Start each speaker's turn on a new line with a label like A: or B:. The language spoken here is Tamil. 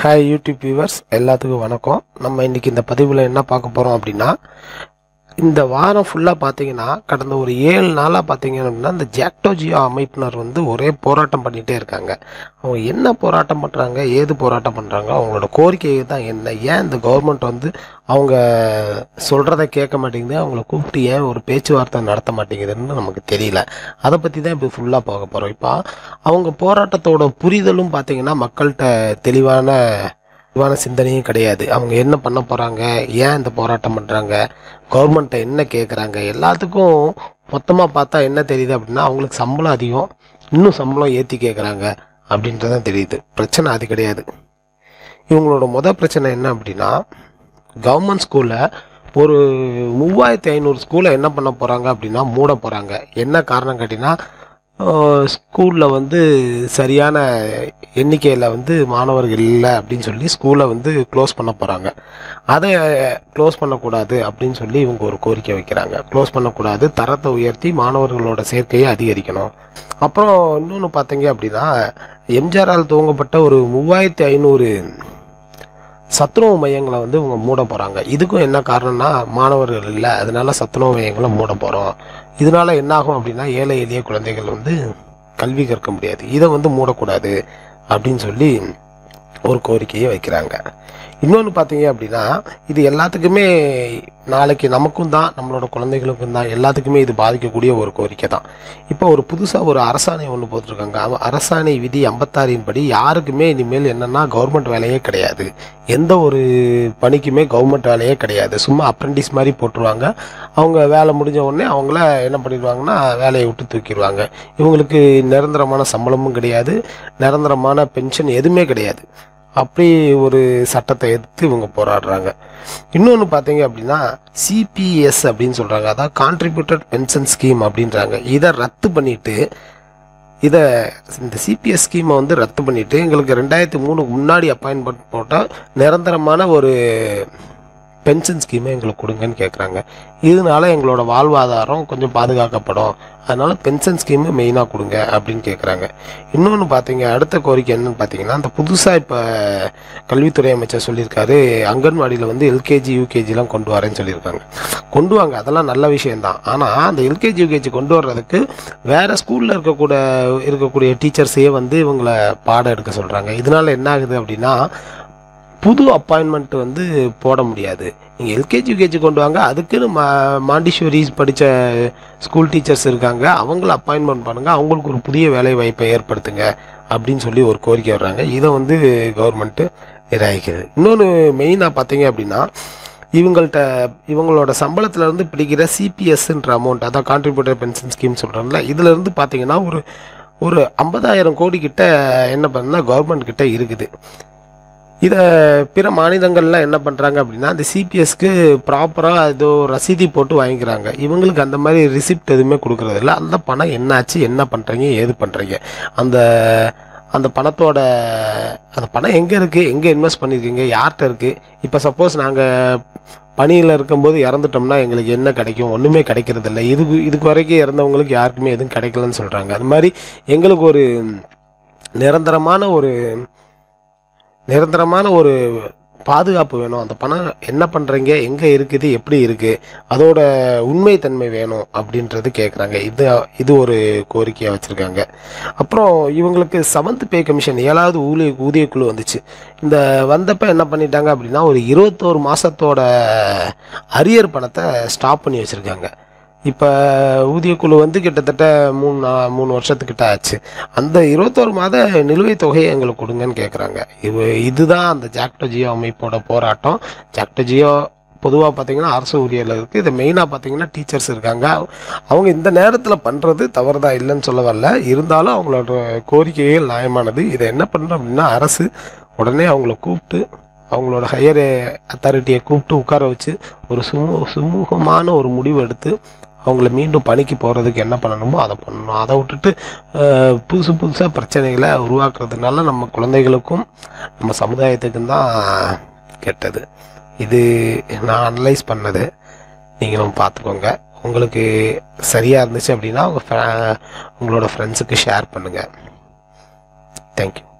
A: ஹாய் யூடியூப் வியூவர்ஸ் எல்லாத்துக்கும் வணக்கம் நம்ம இன்னைக்கு இந்த பதிவில் என்ன பார்க்க போகிறோம் அப்படின்னா இந்த வாரம் ஃபுல்லாக பார்த்தீங்கன்னா கடந்த ஒரு ஏழு நாளாக பார்த்தீங்க அப்படின்னா இந்த ஜாக்டோஜியோ அமைப்பினர் வந்து ஒரே போராட்டம் பண்ணிகிட்டே இருக்காங்க அவங்க என்ன போராட்டம் பண்ணுறாங்க ஏது போராட்டம் பண்ணுறாங்க அவங்களோட கோரிக்கை தான் என்ன ஏன் இந்த கவர்மெண்ட் வந்து அவங்க சொல்கிறத கேட்க மாட்டேங்குது அவங்கள கூப்பிட்டு ஏன் ஒரு பேச்சுவார்த்தை நடத்த மாட்டேங்குதுன்னு நமக்கு தெரியல அதை பற்றி தான் இப்போ ஃபுல்லாக பார்க்க போகிறோம் இப்போ அவங்க போராட்டத்தோட புரிதலும் பார்த்தீங்கன்னா மக்கள்கிட்ட தெளிவான தெளிவான சிந்தனையும் கிடையாது அவங்க என்ன பண்ண போகிறாங்க ஏன் இந்த போராட்டம் பண்ணுறாங்க கவர்மெண்ட்டை என்ன கேட்குறாங்க எல்லாத்துக்கும் மொத்தமாக பார்த்தா என்ன தெரியுது அப்படின்னா அவங்களுக்கு சம்பளம் அதிகம் இன்னும் சம்பளம் ஏற்றி கேட்குறாங்க அப்படின்றதான் தெரியுது பிரச்சனை அது கிடையாது இவங்களோட மொதல் பிரச்சனை என்ன அப்படின்னா கவர்மெண்ட் ஸ்கூலில் ஒரு மூவாயிரத்தி ஐநூறு ஸ்கூலை என்ன பண்ண போகிறாங்க அப்படின்னா மூட போகிறாங்க என்ன காரணம் கேட்டிங்கன்னா ஸ்கூலில் வந்து சரியான எண்ணிக்கையில் வந்து மாணவர்கள் இல்லை அப்படின்னு சொல்லி ஸ்கூலை வந்து க்ளோஸ் பண்ண போகிறாங்க அதை க்ளோஸ் பண்ணக்கூடாது அப்படின்னு சொல்லி இவங்க ஒரு கோரிக்கை வைக்கிறாங்க க்ளோஸ் பண்ணக்கூடாது தரத்தை உயர்த்தி மாணவர்களோட சேர்க்கையை அதிகரிக்கணும் அப்புறம் இன்னொன்று பார்த்தீங்க அப்படின்னா எம்ஜிஆரால் துவங்கப்பட்ட ஒரு மூவாயிரத்தி ஐநூறு சத்துணவு மையங்களை வந்து இவங்க மூட போகிறாங்க இதுக்கும் என்ன காரணம்னா மாணவர்கள் இல்லை அதனால சத்துணவு மையங்களை மூட போகிறோம் இதனால என்ன ஆகும் அப்படின்னா ஏழை எளிய குழந்தைகள் வந்து கல்வி கற்க முடியாது இதை வந்து மூடக்கூடாது அப்படின்னு சொல்லி ஒரு கோரிக்கையை வைக்கிறாங்க இன்னொன்று பார்த்தீங்க அப்படின்னா இது எல்லாத்துக்குமே நாளைக்கு நமக்கும் தான் நம்மளோட குழந்தைகளுக்கும் தான் எல்லாத்துக்குமே இது பாதிக்கக்கூடிய ஒரு கோரிக்கை தான் இப்போ ஒரு புதுசாக ஒரு அரசாணை ஒன்று போட்டிருக்காங்க அவ- அரசாணை விதி ஐம்பத்தாறின் படி யாருக்குமே இனிமேல் என்னன்னா கவர்மெண்ட் வேலையே கிடையாது எந்த ஒரு பணிக்குமே கவர்மெண்ட் வேலையே கிடையாது சும்மா அப்ரெண்டிஸ் மாதிரி போட்டுருவாங்க அவங்க வேலை முடிஞ்ச உடனே அவங்கள என்ன பண்ணிடுவாங்கன்னா வேலையை விட்டு தூக்கிடுவாங்க இவங்களுக்கு நிரந்தரமான சம்பளமும் கிடையாது நிரந்தரமான பென்ஷன் எதுவுமே கிடையாது அப்படி ஒரு சட்டத்தை எதிர்த்து இவங்க போராடுறாங்க இன்னொன்று பார்த்தீங்க அப்படின்னா சிபிஎஸ் அப்படின்னு சொல்கிறாங்க அதாவது கான்ட்ரிபியூட்டட் பென்ஷன் ஸ்கீம் அப்படின்றாங்க இதை ரத்து பண்ணிட்டு இதை இந்த சிபிஎஸ் ஸ்கீமை வந்து ரத்து பண்ணிட்டு எங்களுக்கு ரெண்டாயிரத்தி மூணுக்கு முன்னாடி அப்பாயின்மெண்ட் போட்டால் நிரந்தரமான ஒரு பென்ஷன் ஸ்கீமை எங்களுக்கு கொடுங்கன்னு கேட்குறாங்க இதனால எங்களோட வாழ்வாதாரம் கொஞ்சம் பாதுகாக்கப்படும் அதனால பென்ஷன் ஸ்கீமு மெயினாக கொடுங்க அப்படின்னு கேட்குறாங்க இன்னொன்று பார்த்தீங்க அடுத்த கோரிக்கை என்னன்னு பார்த்தீங்கன்னா அந்த புதுசாக இப்போ கல்வித்துறை அமைச்சர் சொல்லியிருக்காரு அங்கன்வாடியில் வந்து எல்கேஜி யூகேஜிலாம் கொண்டு வரேன்னு சொல்லியிருக்காங்க கொண்டு வாங்க அதெல்லாம் நல்ல விஷயம்தான் ஆனால் அந்த எல்கேஜி யூகேஜி கொண்டு வர்றதுக்கு வேறு ஸ்கூலில் இருக்கக்கூட இருக்கக்கூடிய டீச்சர்ஸையே வந்து இவங்களை பாடம் எடுக்க சொல்கிறாங்க இதனால என்ன ஆகுது அப்படின்னா புது அப்பாயின்மெண்ட் வந்து போட முடியாது நீங்கள் எல்கேஜி யூகேஜி கொண்டு வாங்க அதுக்குன்னு மா மாண்டிஷோரிஸ் படித்த ஸ்கூல் டீச்சர்ஸ் இருக்காங்க அவங்கள அப்பாயின்மெண்ட் பண்ணுங்கள் அவங்களுக்கு ஒரு புதிய வேலை வாய்ப்பை ஏற்படுத்துங்க அப்படின்னு சொல்லி ஒரு கோரிக்கை வர்றாங்க இதை வந்து கவர்மெண்ட்டு நிராகரிக்குது இன்னொன்று மெயினாக பார்த்தீங்க அப்படின்னா இவங்கள்ட்ட இவங்களோட சம்பளத்துல இருந்து பிடிக்கிற சிபிஎஸ்ன்ற அமௌண்ட் அதான் கான்ட்ரிபியூட்டர் பென்ஷன் ஸ்கீம் சொல்கிறோம்ல இதுல இருந்து பார்த்தீங்கன்னா ஒரு ஒரு ஐம்பதாயிரம் கோடி கிட்ட என்ன பண்ணா கவர்மெண்ட் கிட்ட இருக்குது இதை பிற மாநிலங்கள்லாம் என்ன பண்ணுறாங்க அப்படின்னா அந்த சிபிஎஸ்க்கு ப்ராப்பராக ஏதோ ரசீதி போட்டு வாங்கிக்கிறாங்க இவங்களுக்கு அந்த மாதிரி ரிசிப்ட் எதுவுமே கொடுக்கறது இல்ல அந்த பணம் என்னாச்சு என்ன பண்ணுறீங்க ஏது பண்ணுறீங்க அந்த அந்த பணத்தோட அந்த பணம் எங்கே இருக்குது எங்கே இன்வெஸ்ட் பண்ணியிருக்கீங்க யார்கிட்ட இருக்குது இப்போ சப்போஸ் நாங்கள் பணியில் இருக்கும்போது இறந்துட்டோம்னா எங்களுக்கு என்ன கிடைக்கும் ஒன்றுமே கிடைக்கிறது இல்லை இதுக்கு இதுக்கு வரைக்கும் இறந்தவங்களுக்கு யாருக்குமே எதுவும் கிடைக்கலன்னு சொல்கிறாங்க அது மாதிரி எங்களுக்கு ஒரு நிரந்தரமான ஒரு நிரந்தரமான ஒரு பாதுகாப்பு வேணும் அந்த பணம் என்ன பண்ணுறீங்க எங்கே இருக்குது எப்படி இருக்குது அதோட உண்மைத்தன்மை வேணும் அப்படின்றது கேட்குறாங்க இது இது ஒரு கோரிக்கையாக வச்சுருக்காங்க அப்புறம் இவங்களுக்கு செவன்த் பே கமிஷன் ஏழாவது ஊதிய ஊதியக்குழு வந்துச்சு இந்த வந்தப்ப என்ன பண்ணிட்டாங்க அப்படின்னா ஒரு இருபத்தோரு மாதத்தோட அரியர் பணத்தை ஸ்டாப் பண்ணி வச்சுருக்காங்க இப்போ ஊதியக்குழு வந்து கிட்டத்தட்ட மூணு நா- மூணு வருஷத்துக்கிட்ட ஆச்சு அந்த இருபத்தோரு மாத நிலுவைத் தொகையை எங்களுக்கு கொடுங்கன்னு கேட்குறாங்க இது இதுதான் அந்த ஜாக்டோஜியோ அமைப்போட போராட்டம் ஜாக்டோஜியோ பொதுவாக பார்த்தீங்கன்னா அரசு ஊழியர்கள் இருக்குது இது மெயினாக பார்த்தீங்கன்னா டீச்சர்ஸ் இருக்காங்க அவங்க இந்த நேரத்தில் பண்ணுறது தவறுதா இல்லைன்னு சொல்ல வரல இருந்தாலும் அவங்களோட கோரிக்கைகள் நியாயமானது இதை என்ன பண்ணுறோம் அப்படின்னா அரசு உடனே அவங்கள கூப்பிட்டு அவங்களோட ஹையர் அத்தாரிட்டியை கூப்பிட்டு உட்கார வச்சு ஒரு சுமூ சுமூகமான ஒரு முடிவு எடுத்து அவங்கள மீண்டும் பணிக்கு போகிறதுக்கு என்ன பண்ணணுமோ அதை பண்ணணும் அதை விட்டுட்டு அஹ், புதுசு புதுசாக பிரச்சனைகளை உருவாக்குறதுனால நம்ம குழந்தைகளுக்கும் நம்ம சமுதாயத்துக்கும் தான் கெட்டது இது நான் அனலைஸ் பண்ணது நீங்களும் பார்த்துக்கோங்க உங்களுக்கு சரியாக இருந்துச்சு அப்படின்னா உங்கள் உங்களோட ஃப்ரெண்ட்ஸுக்கு ஷேர் பண்ணுங்கள் தேங்க்யூ